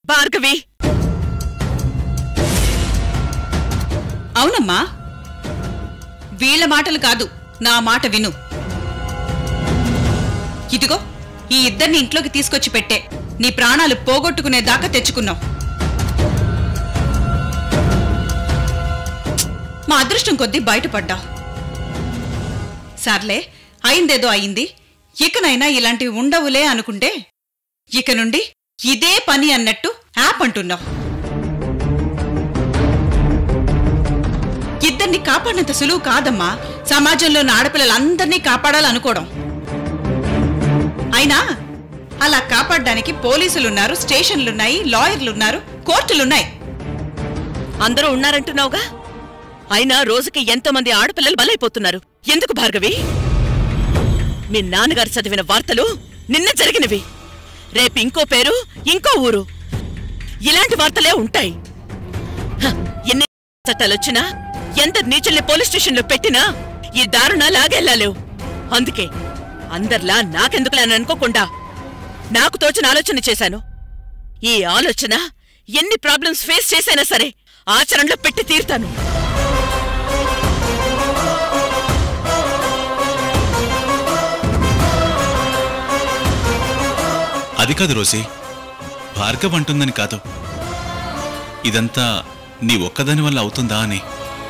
భార్గవి అవునమ్మా వీళ్ళ మాటలు కాదు నా మాట విను ఇదిగో ఈ ఇద్దరిని ఇంట్లోకి తీసుకొచ్చి పెట్టే నీ ప్రాణాలు పోగొట్టుకునే దాకా తెచ్చుకున్నావు మా అదృష్టం కొద్దీ బయటపడ్డావు సర్లే అయిందేదో అయింది ఇకనైనా ఇలాంటివి ఉండవులే అనుకుంటే ఇక నుండి ఇదే పని అన్నట్టు యాప్ అంటున్నావు ఇద్దరిని కాపాడినంత సులువు కాదమ్మా సమాజంలోని ఆడపిల్లలందరినీ కాపాడాలనుకోవడం అయినా అలా కాపాడడానికి పోలీసులున్నారు స్టేషన్లున్నాయి లాయర్లున్నారు కోర్టులున్నాయి అందరూ ఉన్నారంటున్నావుగా అయినా రోజుకి ఎంతో మంది ఆడపిల్లలు బలైపోతున్నారు ఎందుకు భార్గవి మీ నాన్నగారు చదివిన వార్తలు నిన్న జరిగినవి రేపు ఇంకో పేరు ఇంకో ఊరు ఇలాంటి వార్తలే ఉంటాయి హ, ఎన్ని చట్టాలొచ్చినా ఎంత నీచుల్ని పోలీస్ స్టేషన్లో పెట్టినా ఈ దారుణ లాగెళ్ళలేవు అందుకే అందర్లా నాకెందుకులే అని అనుకోకుండా నాకు తోచిన ఆలోచన చేశాను ఈ ఆలోచన ఎన్ని ప్రాబ్లమ్స్ ఫేస్ చేసైనా సరే ఆచరణలో పెట్టి తీరుతాను అది కాదు రోసి భార్గవ్ అంటుందని కాదు ఇదంతా నీ ఒక్కదాని వల్ల అవుతుందా అని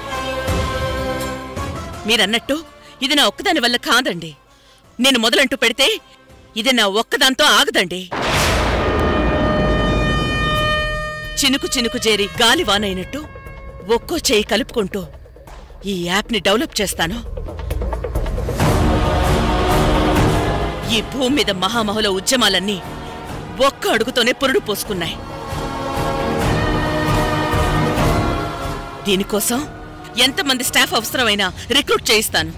మీరన్నట్టు ఇది నా ఒక్కదాని వల్ల కాదండి నేను మొదలంటూ పెడితే ఇది నా ఒక్కదాంతో ఆగదండి చినుకు చినుకు చేరి గాలి వానైనట్టు ఒక్కో చేయి కలుపుకుంటూ ఈ యాప్ని డెవలప్ చేస్తాను ఈ భూమి మీద మహామహుల ఉద్యమాలన్నీ ఒక్క అడుగుతోనే పురుడు పోసుకున్నాయి దీనికోసం ఎంతమంది స్టాఫ్ అవసరమైనా రిక్రూట్ చేయిస్తాను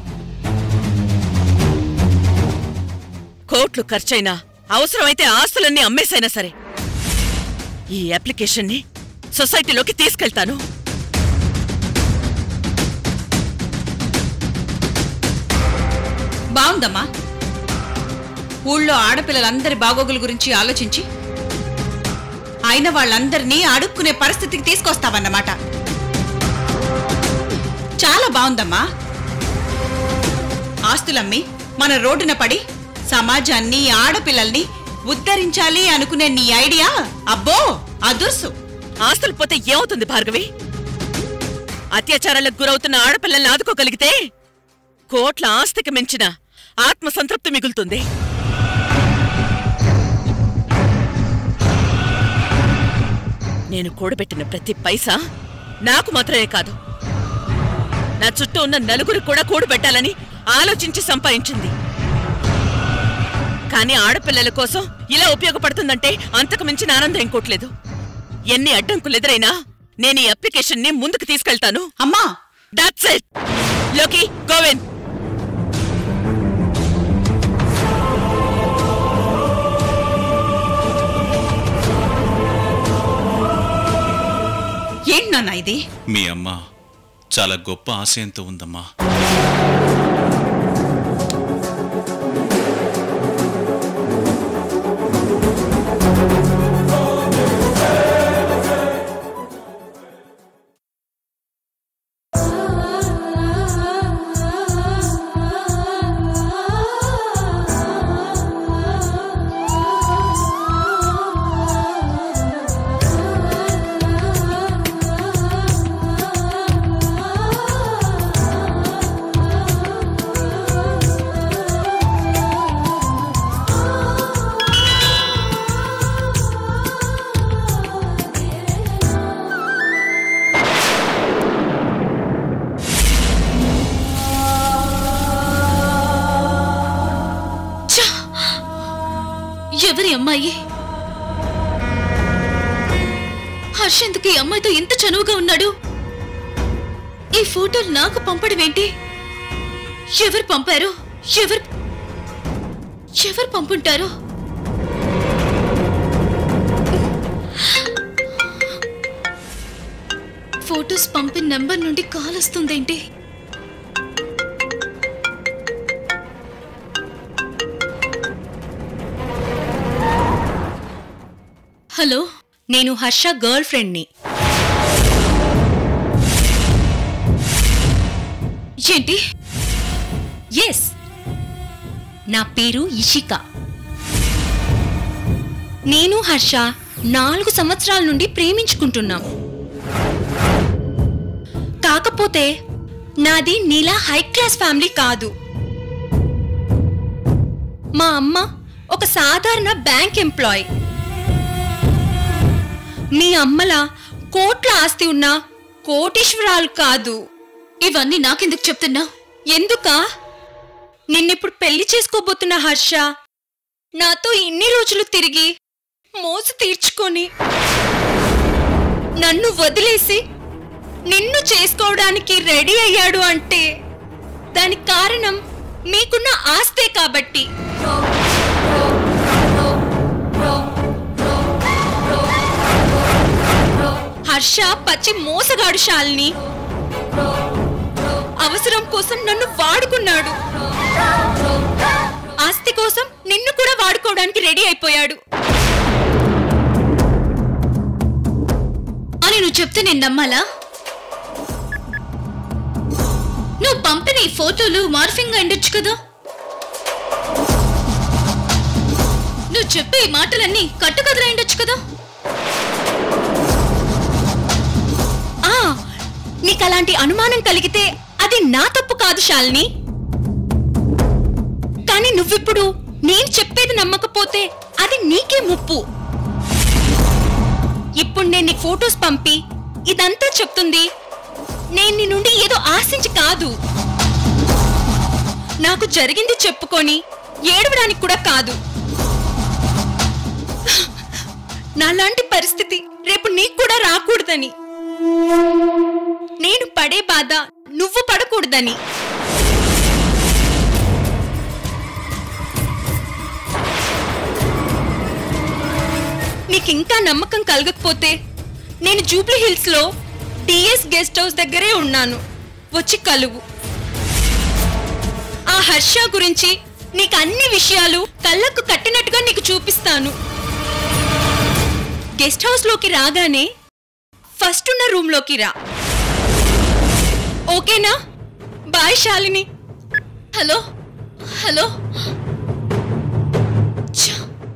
కోట్లు ఖర్చైనా అవసరమైతే ఆస్తులన్నీ అమ్మేసైనా సరే ఈ అప్లికేషన్ని సొసైటీలోకి తీసుకెళ్తాను బావుందమ్మా ఊళ్ళో ఆడపిల్లలందరి బాగోగుల గురించి ఆలోచించి అయిన వాళ్ళందరినీ అడుక్కునే పరిస్థితికి తీసుకొస్తావన్నమాట చాలా బావుందమ్మా ఆస్తులమ్మి మన రోడ్డున పడి సమాజాన్ని ఆడపిల్లల్ని ఉద్ధరించాలి అనుకునే నీ ఐడియా అబ్బో అదుర్సు ఆస్తులు పోతే ఏమవుతుంది భార్గవి అత్యాచారాలకు గురవుతున్న ఆడపిల్లల్ని ఆదుకోగలిగితే కోట్ల ఆస్తికి మించిన ఆత్మసంతృప్తి మిగులుతుంది నేను కూడబెట్టిన ప్రతి పైసా నాకు మాత్రమే కాదు నా చుట్టూ ఉన్న నలుగురికి కూడా కూడబెట్టాలని ఆలోచించి సంపాదించింది కానీ ఆడపిల్లల కోసం ఇలా ఉపయోగపడుతుందంటే అంతకు మించిన ఆనందం ఇంకోట్లేదు ఎన్ని అడ్డంకులు ఎదురైనా నేను ఈ అప్లికేషన్ ని ముందుకు తీసుకెళ్తాను అమ్మా దట్స్ ఇట్ లోకి గోవింద్ ఏంటి నాన్న ఇది మీ అమ్మ చాలా గొప్ప ఆశయంతో ఉందమ్మా ఛ! ఎవరి అమ్మాయి హర్ష ఎందుకు ఈ అమ్మాయితో ఇంత చనువుగా ఉన్నాడు ఈ ఫోటోలు నాకు పంపడం ఏంటి ఎవరు పంపారు ఎవరు ఎవరు పంపుంటారు ఫోటోస్ పంపిన నెంబర్ నుండి కాల్ వస్తుందేంటి హలో నేను హర్ష గర్ల్ ఫ్రెండ్ని ఏంటి ఎస్ నా పేరు ఇషిక నేను హర్ష నాలుగు సంవత్సరాల నుండి ప్రేమించుకుంటున్నాం కాకపోతే నాది నీలా హై క్లాస్ ఫ్యామిలీ కాదు మా అమ్మ ఒక సాధారణ బ్యాంక్ ఎంప్లాయ్ మీ అమ్మలా కోట్ల ఆస్తి ఉన్న కోటీశ్వరాలు కాదు ఇవన్నీ నాకెందుకు చెప్తున్నా ఎందుకా నిన్నిప్పుడు పెళ్లి చేసుకోబోతున్న హర్ష నాతో ఇన్ని రోజులు తిరిగి మోసు తీర్చుకొని నన్ను వదిలేసి నిన్ను చేసుకోవడానికి రెడీ అయ్యాడు అంటే దానికి కారణం మీకున్న ఆస్తే కాబట్టి హర్ష పచ్చి మోసగాడు శాలిని అవసరం కోసం నన్ను వాడుకున్నాడు ఆస్తి కోసం నిన్ను కూడా వాడుకోవడానికి రెడీ అయిపోయాడు అని నువ్వు చెప్తే నేను నమ్మాలా నువ్వు పంపిన ఈ ఫోటోలు మార్ఫింగ్ ఉండొచ్చు కదా నువ్వు చెప్పే ఈ మాటలన్నీ కట్టుకథలు ఉండొచ్చు కదా ఆ నీకు అలాంటి అనుమానం కలిగితే అది నా తప్పు కాదు శాలిని కానీ నువ్విప్పుడు నేను చెప్పేది నమ్మకపోతే అది నీకే ముప్పు ఇప్పుడు నేను నీకు ఫొటోస్ పంపి ఇదంతా చెప్తుంది నేను నీ నుండి ఏదో ఆశించి కాదు నాకు జరిగింది చెప్పుకొని ఏడవడానికి కూడా కాదు నాలాంటి పరిస్థితి రేపు నీకు కూడా రాకూడదని నేను పడే బాధ నువ్వు పడకూడదని నీకింకా నమ్మకం కలగకపోతే నేను జూబ్లీ హిల్స్ లో టిఎస్ గెస్ట్ హౌస్ దగ్గరే ఉన్నాను వచ్చి కలువు ఆ హర్ష గురించి నీకు అన్ని విషయాలు కళ్ళకు కట్టినట్టుగా నీకు చూపిస్తాను గెస్ట్ హౌస్ లోకి రాగానే ఫస్ట్ ఉన్న రూమ్ లోకి రా ఓకేనా బాయ్ శాలిని హలో హలో ఛ!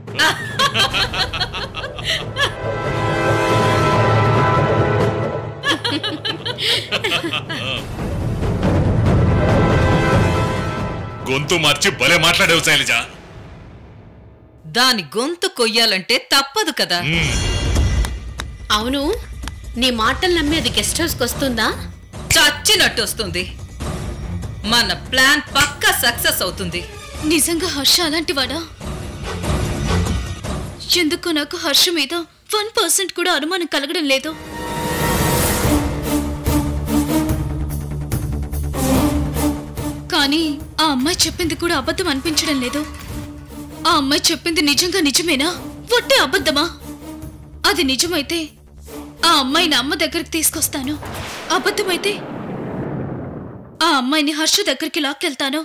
గొంతు మార్చి భలే మాట్లాడేవు శైలజ దాని గొంతు కొయ్యాలంటే తప్పదు కదా అవును నీ మాటలు నమ్మి అది గెస్ట్ హౌస్కి వస్తుందా చచ్చినట్టు వస్తుంది మన ప్లాన్ పక్కా సక్సెస్ అవుతుంది నిజంగా హర్ష అలాంటి వాడా ఎందుకో నాకు హర్ష మీద వన్ పర్సెంట్ కూడా అనుమానం కలగడం లేదు కానీ ఆ అమ్మాయి చెప్పింది కూడా అబద్ధం అనిపించడం లేదు ఆ అమ్మాయి చెప్పింది నిజంగా నిజమేనా ఒట్టే అబద్ధమా అది నిజమైతే ఆ అమ్మాయిని అమ్మ దగ్గరికి తీసుకొస్తాను అబద్ధమైతే ఆ అమ్మాయిని హర్ష దగ్గరికి లాక్కెళ్తాను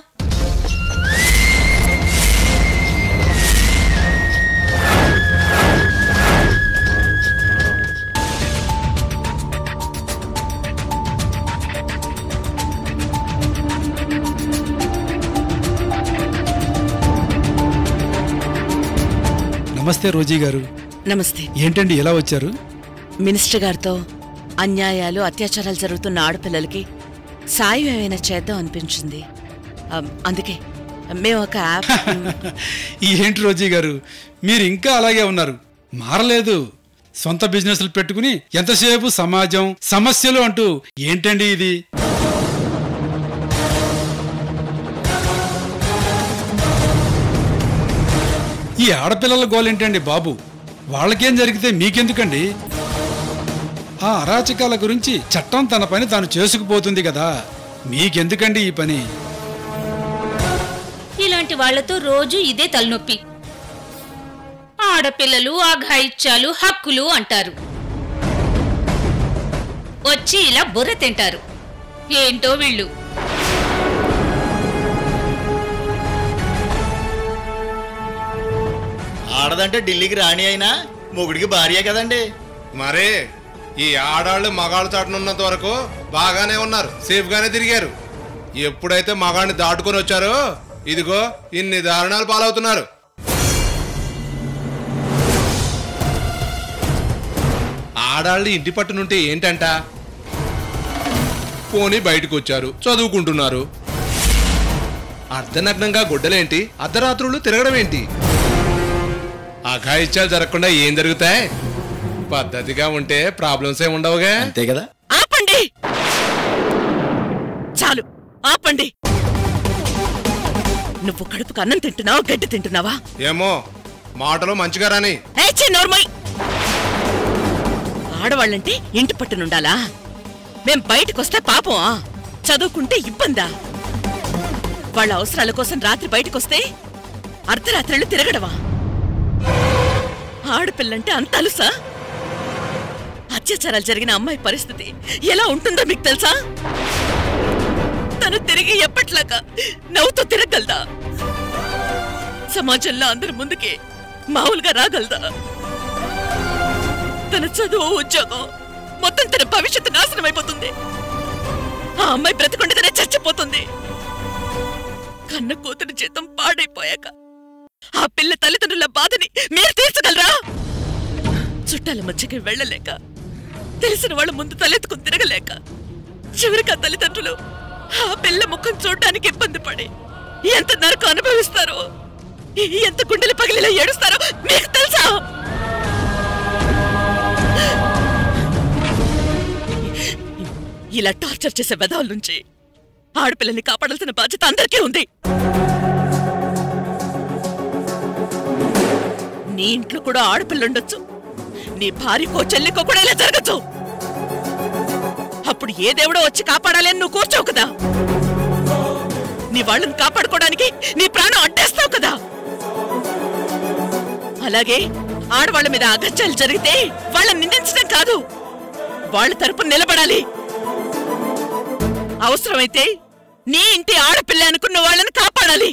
నమస్తే రోజీ గారు నమస్తే ఏంటండి ఎలా వచ్చారు మినిస్టర్ గారితో అన్యాయాలు అత్యాచారాలు జరుగుతున్న ఆడపిల్లలకి సాయం ఏమైనా చేద్దాం అనిపించింది ఆ, అందుకే మేము ఒక యాప్ ఈ ఏంటి రోజీ గారు మీరు ఇంకా అలాగే ఉన్నారు మారలేదు సొంత బిజినెస్లు పెట్టుకుని ఎంతసేపు సమాజం సమస్యలు అంటూ ఏంటండి ఇది ఈ ఆడపిల్లల గోలేంటండి బాబు వాళ్ళకేం జరిగితే మీకెందుకండి ఆ అరాచకాల గురించి చట్టం తన పని తాను చేసుకుపోతుంది కదా మీకెందుకండి ఈ పని ఇలాంటి వాళ్లతో రోజు ఇదే తలనొప్పి ఆడపిల్లలు అఘాయిత్యాలు హక్కులు అంటారు వచ్చి ఇలా బుర్ర తింటారు ఏంటో వీళ్ళు ఆడదంటే ఢిల్లీకి రాణి అయినా మొగుడికి భార్య కదండి మరే ఈ ఆడాళ్ళు మగాళ్ళు చాటునున్నంత వరకు బాగానే ఉన్నారు సేఫ్ గానే తిరిగారు ఎప్పుడైతే మగాడిని దాటుకొని వచ్చారో ఇదిగో ఇన్ని దారుణాలు పాలవుతున్నారు ఆడాళ్ళు ఇంటి పట్టునుంటే ఏంటంట పోనీ బయటకు వచ్చారు చదువుకుంటున్నారు అర్ధనగ్నంగా గుడ్డలేంటి అర్ధరాత్రులు తిరగడం ఏంటి అఘాయిత్యాలు జరగకుండా ఏం జరుగుతాయి పద్ధతిగా ఉంటే ప్రాబ్లమ్స్ ఏ ఉండవుగా అంతే కదా ఆపండి చాలు ఆపండి నువ్వు కడుపుకు అన్నం తింటున్నావా గడ్డి తింటున్నావా ఏమో మాటలు మంచిగా రాని ఏచే నోర్మై ఆడవాళ్ళంటే ఇంటి పట్టునుండాలా మేం బయటకొస్తే పాపం చదువుకుంటే ఇబ్బందా వాళ్ళ అవసరాల కోసం రాత్రి బయటకొస్తే అర్ధరాత్రులు తిరగడమా ఆడపిల్లంటే అంత అలుసా అత్యాచారాలు జరిగిన అమ్మాయి పరిస్థితి ఎలా ఉంటుందో మీకు తెలుసా తను తిరిగి ఎప్పట్లాగా నవ్వుతూ తిరగలదా సమాజంలో అందరి ముందుకి మామూలుగా రాగలదా తన చదువు ఉద్యోగం మొత్తం తన భవిష్యత్తు నాశనం అయిపోతుంది ఆ అమ్మాయి బ్రతకుండగానే చచ్చిపోతుంది కన్న కూతురు జీతం పాడైపోయాక ఆ పిల్ల తల్లిదండ్రుల బాధని మీరు తీర్చగలరా చుట్టాల మధ్యకి వెళ్ళలేక తెలిసిన వాళ్ళ ముందు తలెత్తుకుని తిరగలేక చివరికి ఆ తల్లిదండ్రులు ఆ పిల్ల ముఖం చూడడానికి ఇబ్బంది పడి ఎంత నరకం అనుభవిస్తారో ఎంత గుండెలు పగిలిలా ఏడుస్తారో మీకు తెలుసా ఇలా టార్చర్ చేసే వెధవుల నుంచి ఆడపిల్లని కాపాడాల్సిన బాధ్యత అందరికీ ఉంది నీ ఇంట్లో కూడా ఆడపిల్లుండొచ్చు నీ భార్యకో చెల్లికో కూడా ఇలా జరగచ్చు అప్పుడు ఏ దేవుడో వచ్చి కాపాడాలి అని నువ్వు కూర్చోవు కదా నీ వాళ్ళని కాపాడుకోవడానికి నీ ప్రాణం అడ్డేస్తావు కదా అలాగే ఆడవాళ్ళ మీద అగత్యాలు జరిగితే వాళ్ళని నిందించడం కాదు వాళ్ళ తరపున నిలబడాలి అవసరమైతే నీ ఇంటి ఆడపిల్ల అనుకున్న వాళ్ళని కాపాడాలి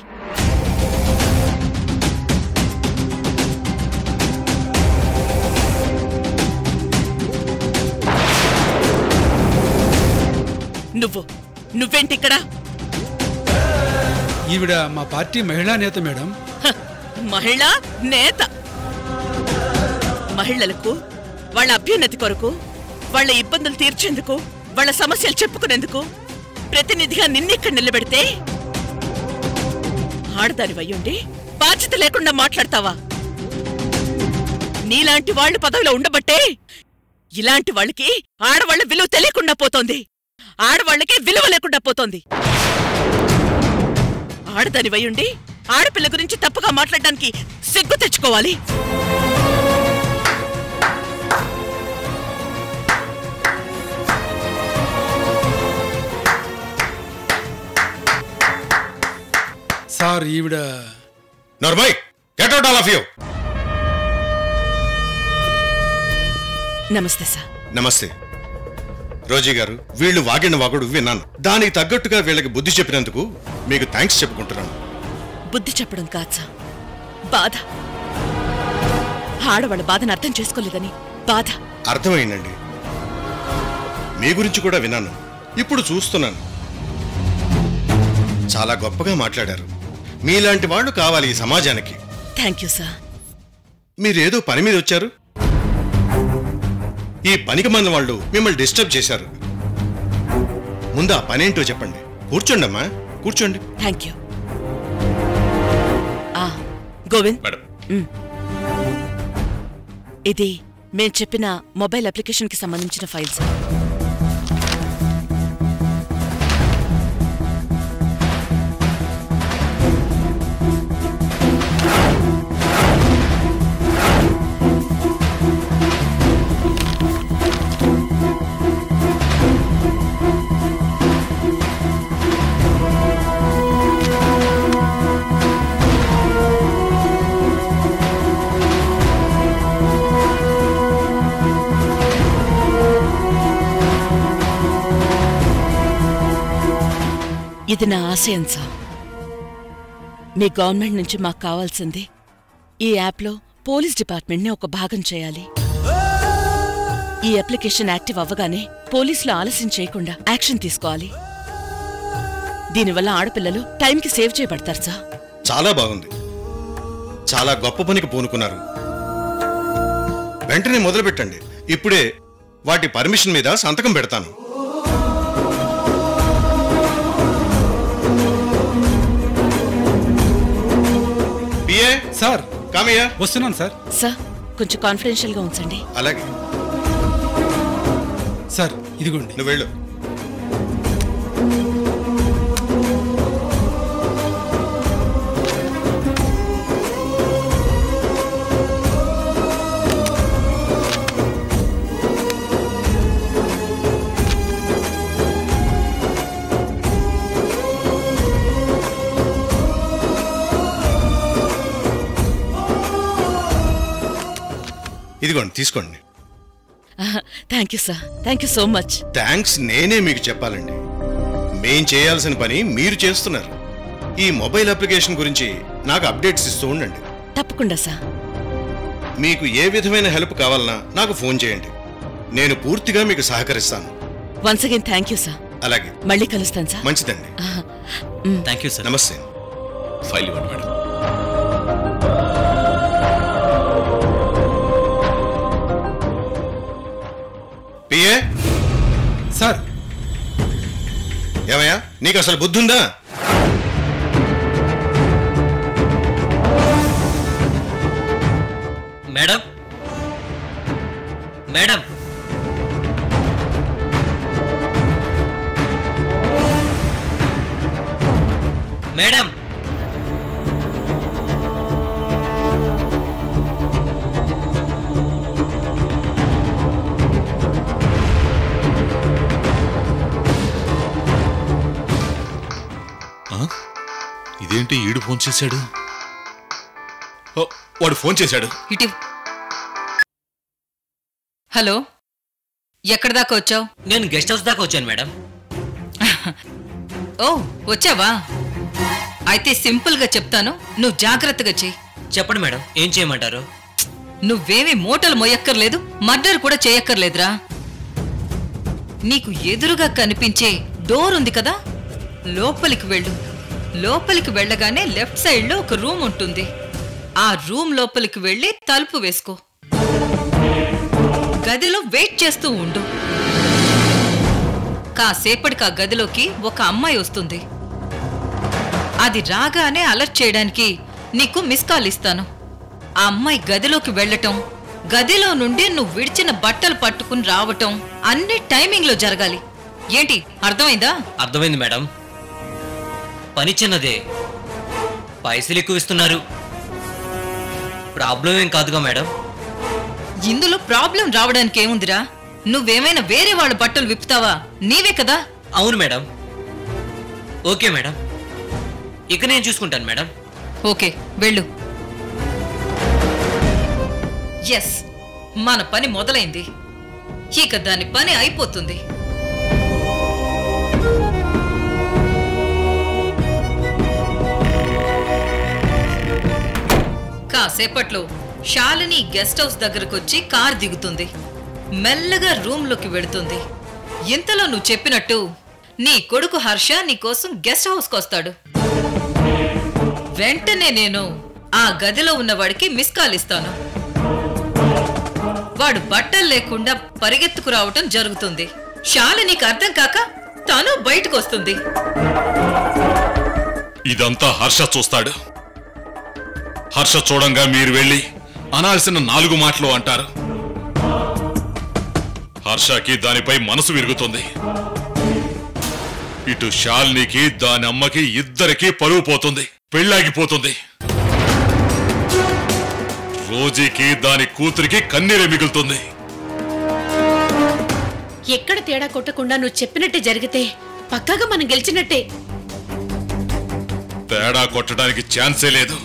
నువ్వు నువ్వేంటి ఇక్కడ ఈవిడ మా పార్టీ మహిళా నేత మేడం హ, మహిళా నేత మహిళలకు వాళ్ళ అభ్యున్నతి కొరకు వాళ్ళ ఇబ్బందులు తీర్చేందుకు వాళ్ళ సమస్యలు చెప్పుకునేందుకు ప్రతినిధిగా నిన్నిక్కడ నిలబెడితే ఆడదాని వయ్యుండి బాధ్యత లేకుండా మాట్లాడతావా నీలాంటి వాళ్ళు పదవిలో ఉండబట్టే ఇలాంటి వాళ్ళకి ఆడవాళ్ళ విలువ తెలియకుండా పోతోంది ఆడవాళ్ళకి విలువ లేకుండా పోతోంది ఆడదాని వయ్యుండి ఆడపిల్ల గురించి తప్పుగా మాట్లాడడానికి సిగ్గు తెచ్చుకోవాలి సార్ ఈవిడ నర్మయ్ get out all of you నమస్తే సార్ నమస్తే రోజీ గారు వీళ్ళు వాగిన వాగుడు విన్నాను దానికి తగ్గట్టుగా వీళ్ళకి బుద్ధి చెప్పినందుకు మీకు థ్యాంక్స్ చెప్పుకుంటున్నాను బుద్ధి చెప్పడం కాదు సార్ బాధ ఆడవాళ్ళ బాధను అర్థం చేసుకోలేదని బాధ అర్థమైందండి మీ గురించి కూడా విన్నాను ఇప్పుడు చూస్తున్నాను చాలా గొప్పగా మాట్లాడారు మీలాంటి వాళ్ళు కావాలి ఈ సమాజానికి థ్యాంక్ యూ సార్ మీరేదో పని మీద వచ్చారు ఈ పనికి మంది వాళ్ళు మిమ్మల్ని డిస్టర్బ్ చేశారు ముందు ఆ పనేంటో చెప్పండి కూర్చోండి అమ్మా కూర్చోండి థ్యాంక్ యూ ఆ, గోవింద్ మేడం మ్. ఇది మేం చెప్పిన మొబైల్ అప్లికేషన్ కి సంబంధించిన ఫైల్ సార్ ఇది నా ఆశయం సార్ మీ గవర్నమెంట్ నుంచి మాకు కావాల్సింది ఈ యాప్లో పోలీస్ డిపార్ట్మెంట్ని ఒక భాగం చేయాలి ఈ అప్లికేషన్ యాక్టివ్ అవ్వగానే పోలీసులు ఆలస్యం చేయకుండా యాక్షన్ తీసుకోవాలి దీనివల్ల ఆడపిల్లలు టైంకి సేవ్ చేయబడతారు సార్ చాలా బాగుంది చాలా గొప్ప పనికి పూనుకున్నారు వెంటనే మొదలు పెట్టండి ఇప్పుడే వాటి పర్మిషన్ మీద సంతకం పెడతాను పిఏ సార్ కామయ్య వస్తున్నాను సార్ సార్ కొంచెం కాన్ఫిడెన్షియల్ గా ఉంచండి అలాగే సార్ ఇదిగోండి నువ్వు వెళ్ళు ఇదిగోండి తీసుకోండి thank you sir thank you so much thanks నేనే మీకు చెప్పాలండి మేం చేయాల్సిన పని మీరు చేస్తున్నారు ఈ మొబైల్ అప్లికేషన్ గురించి నాకు అప్డేట్స్ ఇస్తూ ఉండండి తప్పకుండా సార్ మీకు ఏ విధమైన హెల్ప్ కావాలన్నా నాకు ఫోన్ చేయండి నేను పూర్తిగా మీకు సహకరిస్తాను once again thank you sir అలాగే మళ్ళీ కలుస్తాను సార్ మంచిదండి థ్యాంక్ యూ సార్ నమస్తే ఫైల్ ఇవ్వండి మేడం పిఏ సార్ ఏమయ్యా నీకు అసలు బుద్ధి ఉందా మేడం మేడం మేడం ఆ? ఇదేంటి ఈడు ఫోన్ చేశాడు ఓ, వాడు ఫోన్ చేశాడు ఇటు హలో ఎక్కడి దాకా వచ్చావు నేను గెస్ట్ హౌస్ దాకా వచ్చాను మేడం ఓ వచ్చావా అయితే సింపుల్ గా చెప్తాను నువ్వు జాగ్రత్తగా చెయ్యి చెప్పండి మేడం ఏం చేయమంటారు నువ్వేమీ మూటలు మొయ్యక్కర్లేదు మర్డర్ కూడా చేయక్కర్లేదురా నీకు ఎదురుగా కనిపించే డోర్ ఉంది కదా లోపలికి వెళ్ళు లోపలికి వెళ్ళగానే లెఫ్ట్ సైడ్ లో ఒక రూమ్ ఉంటుంది ఆ రూమ్ లోపలికి వెళ్ళి తలుపు వేసుకో గదిలో వెయిట్ చేస్తూ ఉండు కాసేపటికి ఆ గదిలోకి ఒక అమ్మాయి వస్తుంది అది రాగానే అలర్ట్ చేయడానికి నీకు మిస్ కాల్ ఇస్తాను ఆ అమ్మాయి గదిలోకి వెళ్ళటం గదిలో నుండి నువ్వు విడిచిన బట్టలు పట్టుకుని రావటం అన్ని టైమింగ్ లో జరగాలి ఏంటి అర్థమైందా అర్థమైంది మేడం పని చిన్నదే పైసలు ఎక్కువ ఇస్తున్నారు ప్రాబ్లం ఏం కాదుగా మేడం ఇందులో ప్రాబ్లం రావడానికి ఏముందిరా నువ్వేమైనా వేరే వాళ్ళ బట్టలు విప్పుతావా నీవే కదా అవును మేడం ఓకే మేడం ఇక నేను చూసుకుంటాను మేడం ఓకే వెళ్ళు ఎస్ మన పని మొదలైంది ఇక దాని పని అయిపోతుంది కాసేపట్లో శాలిని గెస్ట్ హౌస్ దగ్గరకొచ్చి కార్ దిగుతుంది మెల్లగా రూమ్లోకి వెళుతుంది ఇంతలో నువ్వు చెప్పినట్టు నీ కొడుకు హర్ష నీకోసం గెస్ట్ హౌస్కి వస్తాడు వెంటనే నేను ఆ గదిలో ఉన్నవాడికి మిస్ కాల్ ఇస్తాను వాడు బట్టలు లేకుండా పరిగెత్తుకు రావటం జరుగుతుంది శాలినికి అర్థం కాక తను బయటకు వస్తుంది ఇదంతా హర్ష చూస్తాడు హర్ష చూడంగా మీరు వెళ్ళి అనాల్సిన నాలుగు మాటలు అంటారు హర్షకి దానిపై మనసు విరుగుతుంది ఇటు శాలినికి దాని అమ్మకి ఇద్దరికి పరువు పోతుంది పెళ్ళాగిపోతుంది రోజీకి దాని కూతురికి కన్నీరే మిగులుతుంది ఎక్కడ తేడా కొట్టకుండా నువ్వు చెప్పినట్టే జరిగితే పక్కాగా మనం గెలిచినట్టే తేడా కొట్టడానికి ఛాన్సే లేదు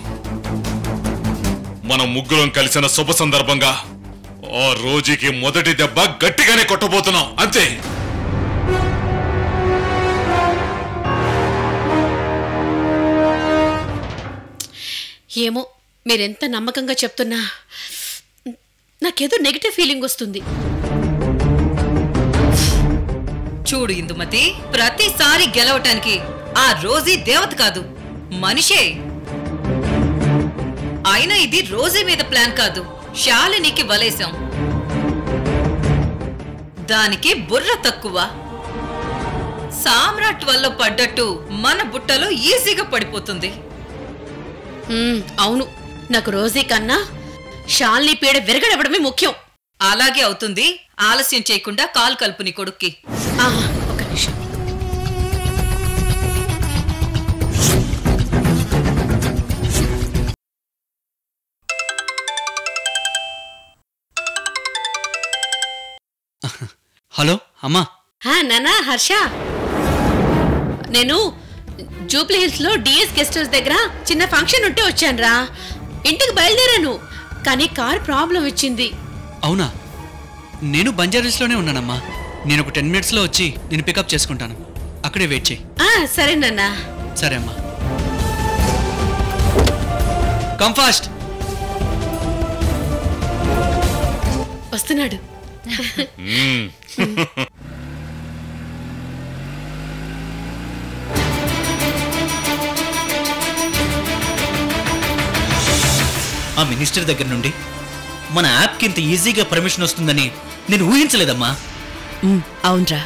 మనం ముగ్గురం కలిసిన శుభ సందర్భంగా ఆ రోజుకి మొదటి దెబ్బ గట్టిగానే కొట్టబోతున్నాం అంతే ఏమో మీరెంత నమ్మకంగా చెప్తున్నా నాకేదో నెగిటివ్ ఫీలింగ్ వస్తుంది చూడు ఇందుమతి ప్రతిసారి గెలవటానికి ఆ రోజీ దేవత కాదు మనిషే అయినా ఇది రోజీ మీద ప్లాన్ కాదు శాలినికి వలేశాం దానికి బుర్ర తక్కువ సామ్రాట్ వల్ల పడ్డట్టు మన బుట్టలో ఈజీగా పడిపోతుంది హ్మ్, అవును నాకు రోజీ కన్నా షాల్ని పీడ విరగడవడమే ముఖ్యం అలాగే అవుతుంది ఆలస్యం చేయకుండా కాల్ కలుపు నీ కొడుక్కి ఆహా, ఒక్క నిమిషం హలో అమ్మా హా, నానా హర్ష నేను జూబ్లీ హిల్స్ లో డిఎస్ గెస్ట్ హౌస్ దగ్గర చిన్న ఫంక్షన్ ఉంటే వచ్చానురా ఇంటికి బయలుదేరాను కానీ కార్ ప్రాబ్లం వచ్చింది అవునా నేను బంజారీస్లోనే ఉన్నానమ్మా నేను ఒక టెన్ మినిట్స్లో వచ్చి నేను పికప్ చేసుకుంటాను అక్కడే వెయిట్ చేయి ఆ సరే నాన్న సరే అమ్మా కమ్ ఫాస్ట్ వస్తున్నాడు ఆ మినిస్టర్ దగ్గర నుండి మన యాప్కి ఇంత ఈజీగా పర్మిషన్ వస్తుందని నేను ఊహించలేదమ్మా ఉమ్, అవునరా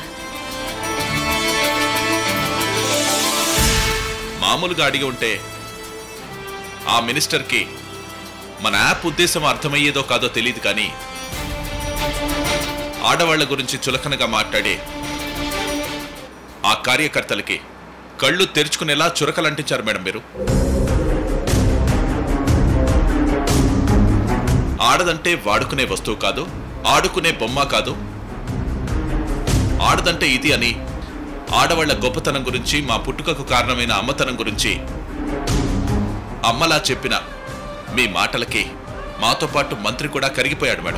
మామూలుగా అడిగి ఉంటే ఆ మినిస్టర్కి మన యాప్ ఉద్దేశం అర్థమయ్యేదో కాదో తెలియదు కానీ ఆడవాళ్ల గురించి చులకనగా మాట్లాడే ఆ కార్యకర్తలకి కళ్ళు తెరుచుకునేలా చురకలంటించారు మేడం మీరు ఆడదంటే వాడుకునే వస్తువు కాదు ఆడుకునే బొమ్మ కాదు ఆడదంటే ఇది అని ఆడవాళ్ల గొప్పతనం గురించి మా పుట్టుకకు కారణమైన అమ్మతనం గురించి అమ్మలా చెప్పిన మీ మాటలకి మాతో పాటు మంత్రి కూడా కరిగిపోయాడు మేడం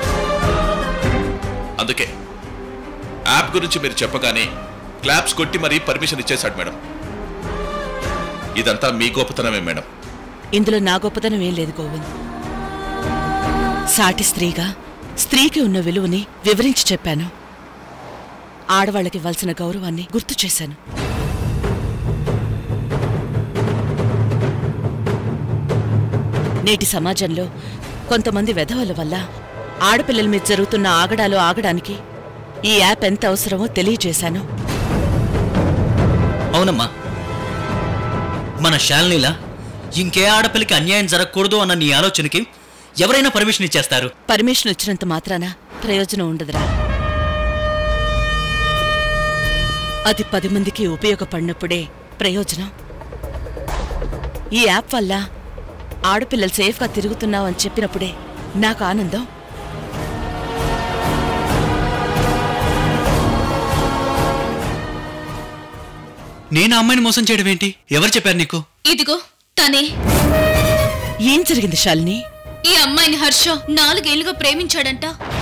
అందుకే యాప్ గురించి మీరు చెప్పగానే క్లాప్స్ కొట్టి మరీ పర్మిషన్ ఇచ్చేశాడు మేడం ఇదంతా మీ గొప్పతనమే మేడం ఇందులో నా గొప్పతనం ఏం లేదు గోవింద్ సాటి స్త్రీగా స్త్రీకి ఉన్న విలువని వివరించి చెప్పాను ఆడవాళ్ళకి ఇవ్వాల్సిన గౌరవాన్ని గుర్తు చేశాను నేటి సమాజంలో కొంతమంది వెధవల వల్ల ఆడపిల్లల మీద జరుగుతున్న ఆగడాలు ఆగడానికి ఈ యాప్ ఎంత అవసరమో తెలియజేశాను అవునమ్మా మన శాలినిలా ఇంకే ఆడపిల్లకి అన్యాయం జరగకూడదు అన్న నీ ఆలోచనకి ఎవరైనా పర్మిషన్ ఇచ్చేస్తారు పర్మిషన్ వచ్చినంత మాత్రాన ప్రయోజనం ఉండదురా అది పది మందికి ఉపయోగపడినప్పుడే ప్రయోజనం ఈ యాప్ వల్ల ఆడపిల్లలు సేఫ్గా తిరుగుతున్నావు అని చెప్పినప్పుడే నాకు ఆనందం నేను ఆ అమ్మాయిని మోసం చేయడం ఏంటి ఎవరు చెప్పారు నీకు ఇదిగో తనే ఏం జరిగింది శాలిని ఈ అమ్మాయిని హర్ష నాలుగేళ్లుగా ప్రేమించాడంట